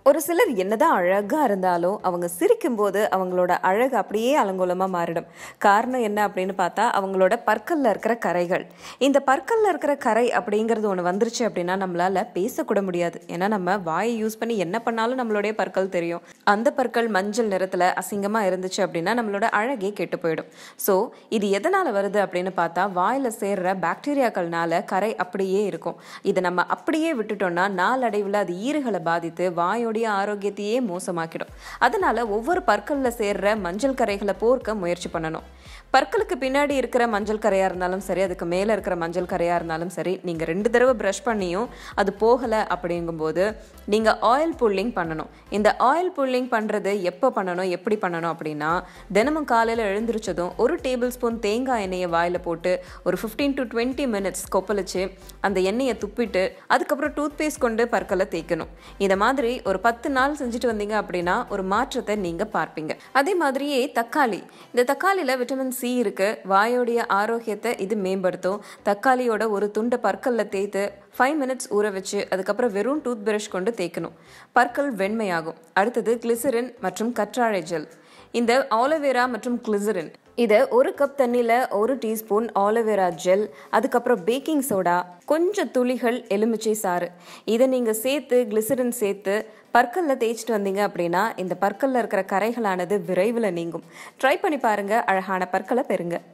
ஒரு சிலர் என்னதான் அழகா இருந்தாலும் அவங்க சிரிக்கும்போது அவங்களோட அழகு அப்படியே அலங்கோலமா மாறிடும் காரணம் என்ன அப்படின்னு பார்த்தா அவங்களோட பற்கல்ல இருக்கிற கரைகள் இந்த பற்கல்ல இருக்கிற கரை அப்படிங்கிறது ஒன்று வந்துருச்சு அப்படின்னா நம்மளால பேசக்கூட முடியாது ஏன்னா நம்ம வாயை யூஸ் பண்ணி என்ன பண்ணாலும் நம்மளுடைய பற்கள் தெரியும் அந்த பற்கள் மஞ்சள் நிறத்துல அசிங்கமா இருந்துச்சு அப்படின்னா நம்மளோட அழகே கெட்டு போயிடும் ஸோ இது எதனால வருது அப்படின்னு பார்த்தா வாயில சேர்ற பாக்டீரியாக்கள்னால கரை அப்படியே இருக்கும் இதை நம்ம அப்படியே விட்டுட்டோம்னா நாளடைவில் அது ஈறுகளை பாதித்து வாயோடைய ஆரோக்கியத்தையே மோசமாக்கிடும் அதனால ஒவ்வொரு பற்கள்ல சேர்ற மஞ்சள் கரைகளை போர்க்க முயற்சி பண்ணணும் பற்களுக்கு பின்னாடி இருக்கிற மஞ்சள் கரையா இருந்தாலும் சரி அதுக்கு மேல இருக்கிற மஞ்சள் கரையா இருந்தாலும் சரி நீங்க ரெண்டு தடவை ப்ரஷ் பண்ணியும் அது போகல அப்படிங்கும்போது நீங்க ஆயில் புல்லிங் பண்ணணும் இந்த ஆயில் புல்லிங் பண்றது எப்போ பண்ணணும் எப்படி பண்ணணும் அப்படின்னா தினமும் காலையில எழுந்திரிச்சதும் ஒரு டேபிள் ஸ்பூன் தேங்காய் எண்ணெயை வாயில போட்டு ஒரு ஃபிஃப்டீன் டு டுவெண்ட்டி மினிட்ஸ் கொப்பளிச்சு அந்த எண்ணெயை துப்பிட்டு அதுக்கப்புறம் டூத் பேஸ்ட் கொண்டு பற்களை தேய்க்கணும் இந்த மாதிரி ஒரு பத்து நாள் செஞ்சுட்டு வந்தீங்க அப்படின்னா ஒரு மாற்றத்தை நீங்க பார்ப்பீங்க அதே மாதிரியே தக்காளி இந்த தக்காளியில விட்டமின் சி இருக்கு வாயோடைய ஆரோக்கியத்தை இது மேம்படுத்தும் தக்காளியோட ஒரு துண்டை பற்கல்ல தேய்த்து ஃபைவ் மினிட்ஸ் ஊற வச்சு அதுக்கப்புறம் வெறும் டூத் பிரஷ் கொண்டு தேய்க்கணும் பற்கள் வெண்மையாகும் அடுத்தது கிளிசரின் மற்றும் கற்றாழை ஜெல் இந்த ஆலோவேரா மற்றும் கிளிசரின் இதை ஒரு கப் தண்ணியில் ஒரு டீஸ்பூன் ஆலோவேரா ஜெல் அதுக்கப்புறம் பேக்கிங் சோடா கொஞ்சம் துளிகள் எலுமிச்சை சாறு இதை நீங்கள் சேர்த்து கிளிசரின் சேர்த்து பற்களில் தேய்ச்சிட்டு வந்தீங்க அப்படின்னா இந்த பற்களில் இருக்கிற கரைகளானது விரைவில் நீங்கும் ட்ரை பண்ணி பாருங்கள் அழகான பற்களை பெறுங்க